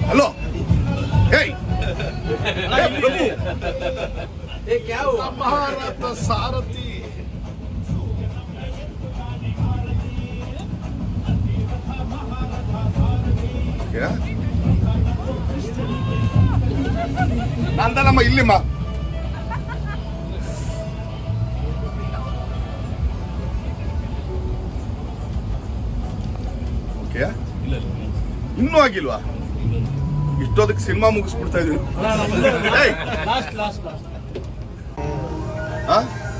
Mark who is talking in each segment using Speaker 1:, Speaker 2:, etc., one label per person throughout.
Speaker 1: Hello hey hey ಪ್ರಭು ಮಹಾರಥ ಸಾರಥಿ ಓಕೆ ನಂದನಮ್ಮ ಇಲ್ಲಿಮ್ಮ ಓಕೆ ಇನ್ನೂ ಆಗಿಲ್ವಾ ಇಷ್ಟೊದಕ್ಕೆ ಸಿನಿಮಾ ಮುಗಿಸ್ಬಿಡ್ತಾ ಇದೀವಿ ಏಯ್! ಆ?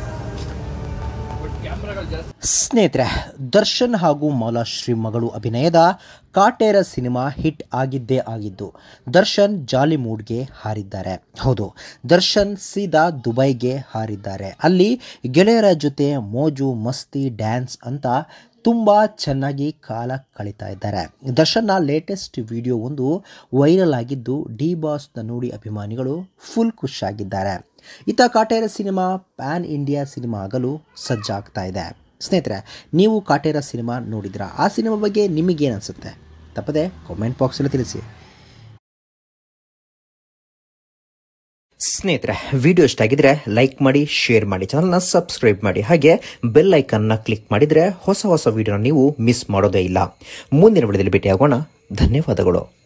Speaker 2: ಸ್ನೇಹಿತರೆ ದರ್ಶನ್ ಹಾಗೂ ಮೌಲಾಶ್ರೀ ಮಗಳು ಅಭಿನಯದ ಕಾಟೇರ ಸಿನಿಮಾ ಹಿಟ್ ಆಗಿದ್ದೇ ಆಗಿದ್ದು ದರ್ಶನ್ ಜಾಲಿ ಮೂಡ್ಗೆ ಹಾರಿದ್ದಾರೆ ಹೌದು ದರ್ಶನ್ ಸೀದಾ ದುಬೈಗೆ ಹಾರಿದ್ದಾರೆ ಅಲ್ಲಿ ಗೆಳೆಯರ ಜೊತೆ ಮೋಜು ಮಸ್ತಿ ಡ್ಯಾನ್ಸ್ ಅಂತ ತುಂಬ ಚೆನ್ನಾಗಿ ಕಾಲ ಕಳೀತಾ ಇದ್ದಾರೆ ದರ್ಶನ್ನ ಲೇಟೆಸ್ಟ್ ವಿಡಿಯೋ ಒಂದು ವೈರಲ್ ಆಗಿದ್ದು ಡಿ ಬಾಸ್ನ ನೋಡಿ ಅಭಿಮಾನಿಗಳು ಫುಲ್ ಖುಷಿಯಾಗಿದ್ದಾರೆ ಇತ್ತ Kaatera cinema pan India cinema ಆಗಲು ಸಜ್ಜಾಗ್ತಾ ಇದೆ ಸ್ನೇಹಿತರೆ ನೀವು ಕಾಟೇರ ಸಿನಿಮಾ ನೋಡಿದ್ರಾ ಆ ಸಿನಿಮಾ ಬಗ್ಗೆ ನಿಮಗೇನು ಅನಿಸುತ್ತೆ ತಪ್ಪದೆ ಕಾಮೆಂಟ್ ಬಾಕ್ಸಲ್ಲಿ ತಿಳಿಸಿ ಸ್ನೇಹಿತರೆ ವಿಡಿಯೋ ಇಷ್ಟ ಆಗಿದ್ರೆ ಲೈಕ್ ಮಾಡಿ ಶೇರ್ ಮಾಡಿ ಚಾನಲ್ನ ಸಬ್ಸ್ಕ್ರೈಬ್ ಮಾಡಿ ಹಾಗೆ ಬೆಲ್ ಐಕನ್ನ ಕ್ಲಿಕ್ ಮಾಡಿದರೆ ಹೊಸ ಹೊಸ ವಿಡಿಯೋನ ನೀವು ಮಿಸ್ ಮಾಡೋದೇ ಇಲ್ಲ ಮುಂದಿನ ವಿಡಿಯೋದಲ್ಲಿ ಭೇಟಿಯಾಗೋಣ ಧನ್ಯವಾದಗಳು